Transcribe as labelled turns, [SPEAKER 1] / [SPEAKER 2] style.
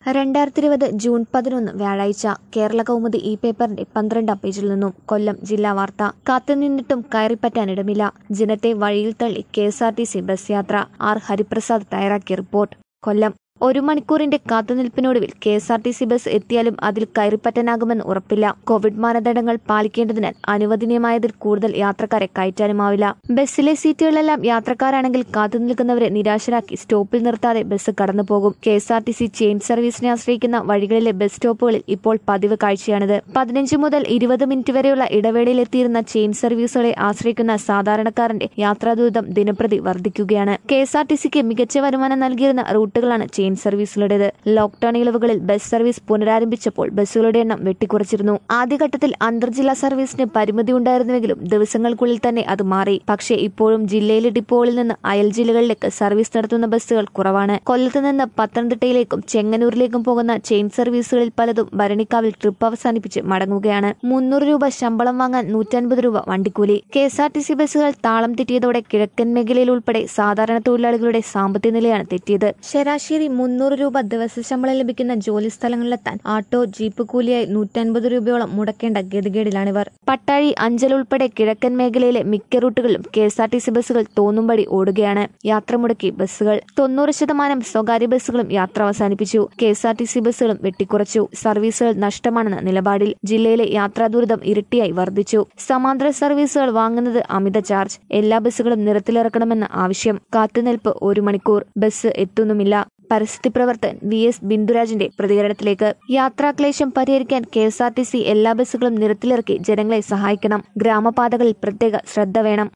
[SPEAKER 1] രണ്ടായിരത്തി ഇരുപത് ജൂൺ പതിനൊന്ന് വ്യാഴാഴ്ച കേരള കൗമുദി ഈ പേപ്പറിന്റെ പന്ത്രണ്ടാം പേജിൽ നിന്നും കൊല്ലം ജില്ലാ വാർത്ത കാത്തുനിന്നിട്ടും കയറിപ്പറ്റാനിടമില്ല ജനത്തെ വഴിയിൽ തള്ളി K S R T C bus യാത്ര ആർ ഹരിപ്രസാദ് തയ്യാറാക്കിയ റിപ്പോർട്ട് കൊല്ലം ഒരു മണിക്കൂറിന്റെ കാത്തുനിൽപ്പിനൊടുവിൽ K S R T C bus എത്തിയാലും അതിൽ കയറിപ്പറ്റാനാകുമെന്ന് ഉറപ്പില്ല കോവിഡ് മാനദണ്ഡങ്ങൾ പാലിക്കേണ്ടതിനാൽ അനുവദനീയമായതിൽ കൂടുതൽ യാത്രക്കാരെ കയറ്റാനുമാവില്ല ബസ്സിലെ സീറ്റുകളെല്ലാം യാത്രക്കാരാണെങ്കിൽ കാത്തുനിൽക്കുന്നവരെ നിരാശരാക്കി സ്റ്റോപ്പിൽ നിർത്താതെ ബസ് കടന്നുപോകും K S R T C chain സർവീസിനെ ആശ്രയിക്കുന്ന വഴികളിലെ ബസ് സ്റ്റോപ്പുകളിൽ ഇപ്പോൾ പതിവ് കാഴ്ചയാണിത് പതിനഞ്ച് മുതൽ ഇരുപത് മിനിറ്റ് വരെയുള്ള ഇടവേളയിലെത്തിയിരുന്ന ചെയിൻ സർവീസുകളെ ആശ്രയിക്കുന്ന സാധാരണക്കാരന്റെ യാത്രാദുരിതം ദിനപ്രതി വർദ്ധിക്കുകയാണ് കെ എസ് ആർ ടി സിക്ക് മികച്ച വരുമാനം നൽകിയിരുന്ന റൂട്ടുകളാണ് ചെയിൻ സർവീസുകളുടേത് ലോക്ഡൌൺ ഇളവുകളിൽ ബസ് സർവീസ് പുനരാരംഭിച്ചപ്പോൾ ബസ്സുകളുടെ എണ്ണം വെട്ടിക്കുറച്ചിരുന്നു ആദ്യഘട്ടത്തിൽ അന്തർജില്ലാ സർവീസിന് പരിമിതി ഉണ്ടായിരുന്നുവെങ്കിലും ദിവസങ്ങൾക്കുള്ളിൽ തന്നെ അത് മാറി പക്ഷേ ഇപ്പോഴും ജില്ലയിലെ ഡിപ്പോകളിൽ നിന്ന് അയൽ ജില്ലകളിലേക്ക് സർവീസ് നടത്തുന്ന ബസ്സുകൾ കുറവാണ് കൊല്ലത്ത് നിന്ന് പത്തനംതിട്ടയിലേക്കും ചെങ്ങന്നൂരിലേക്കും പോകുന്ന ചെയിൻ സർവീസുകളിൽ പലതും ഭരണിക്കാവിൽ ട്രിപ്പ് അവസാനിപ്പിച്ച് മടങ്ങുകയാണ് മുന്നൂറ് രൂപ ശമ്പളം വാങ്ങാൻ നൂറ്റൻപത് രൂപ വണ്ടിക്കൂലി K S R T C ബസ്സുകൾ താളം തെറ്റിയതോടെ കിഴക്കൻ മേഖലയിൽ ഉൾപ്പെടെ സാധാരണ തൊഴിലാളികളുടെ സാമ്പത്തിക നിലയാണ് തെറ്റിയത് ശരാശരി മുന്നൂറ് രൂപ ദിവസ ശമ്പളം ലഭിക്കുന്ന ജോലി സ്ഥലങ്ങളിലെത്താൻ ആട്ടോ ജീപ്പ് കൂലിയായി നൂറ്റൻപത് രൂപയോളം മുടക്കേണ്ട ഗതികേടിലാണിവർ പട്ടാഴി അഞ്ചൽ ഉൾപ്പെടെ കിഴക്കൻ മേഖലയിലെ മിക്ക റൂട്ടുകളിലും K S R T C ബസ്സുകൾ തോന്നുംപടി ഓടുകയാണ് യാത്ര മുടക്കി ബസ്സുകൾ തൊണ്ണൂറ് ശതമാനം സ്വകാര്യ ബസ്സുകളും യാത്ര അവസാനിപ്പിച്ചു K S R T C ബസ്സുകളും വെട്ടിക്കുറച്ചു സർവീസുകൾ നഷ്ടമാണെന്ന നിലപാടിൽ ജില്ലയിലെ യാത്രാ ദുരിതം ഇരട്ടിയായി വർദ്ധിച്ചു സമാന്തര സർവീസുകൾ വാങ്ങുന്നത് അമിത ചാർജ് എല്ലാ ബസ്സുകളും നിരത്തിലിറക്കണമെന്ന ആവശ്യം കാത്തുനിൽപ്പ് ഒരു മണിക്കൂർ ബസ് എത്തുന്നുമില്ല പരിസ്ഥിതി പ്രവർത്തകൻ വി എസ് ബിന്ദുരാജിന്റെ പ്രതികരണത്തിലേക്ക് യാത്രാക്ലേശം പരിഹരിക്കാൻ K S R T C എല്ലാ ബസ്സുകളും നിരത്തിലിറക്കി ജനങ്ങളെ സഹായിക്കണം ഗ്രാമപാതകളിൽ പ്രത്യേക ശ്രദ്ധ വേണം